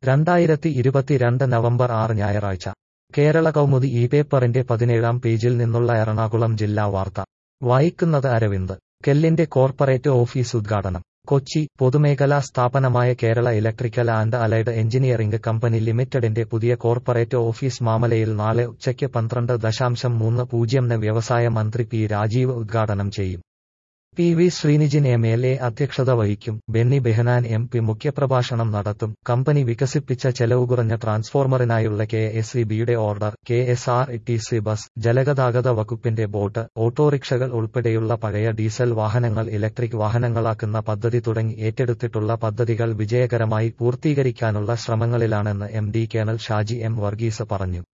രണ്ടായിരത്തി ഇരുപത്തിരണ്ട് നവംബർ ആറ് ഞായറാഴ്ച കേരള കൗമുദി ഈ പേപ്പറിന്റെ പതിനേഴാം പേജിൽ നിന്നുള്ള എറണാകുളം ജില്ലാ വാർത്ത വായിക്കുന്നത് അരവിന്ദ് കെല്ലിന്റെ കോർപ്പറേറ്റ് ഓഫീസ് ഉദ്ഘാടനം കൊച്ചി പൊതുമേഖലാ സ്ഥാപനമായ Kerala electrical and allied engineering company ലിമിറ്റഡിന്റെ പുതിയ കോർപ്പറേറ്റ് ഓഫീസ് മാമലയിൽ നാളെ ഉച്ചയ്ക്ക് പന്ത്രണ്ട് ദശാംശം മൂന്ന് പൂജ്യംന് വ്യവസായ മന്ത്രി പി രാജീവ് ഉദ്ഘാടനം ചെയ്യും P V Sreenijin M L A അധ്യക്ഷത വഹിക്കും ബെന്നി ബെഹനാൻ എം പി മുഖ്യപ്രഭാഷണം നടത്തും കമ്പനി വികസിപ്പിച്ച ചെലവ് കുറഞ്ഞ ട്രാൻസ്ഫോർമറിനായുള്ള കെ എസ് ഇ ബിയുടെ order K S R T C bus ജലഗതാഗത വകുപ്പിന്റെ ബോട്ട് ഓട്ടോറിക്ഷകൾ ഉൾപ്പെടെയുള്ള പഴയ ഡീസൽ വാഹനങ്ങൾ ഇലക്ട്രിക് വാഹനങ്ങളാക്കുന്ന പദ്ധതി തുടങ്ങി ഏറ്റെടുത്തിട്ടുള്ള പദ്ധതികൾ വിജയകരമായി പൂർത്തീകരിക്കാനുള്ള ശ്രമങ്ങളിലാണെന്ന് M D colonel Shaji M Varghese പറഞ്ഞു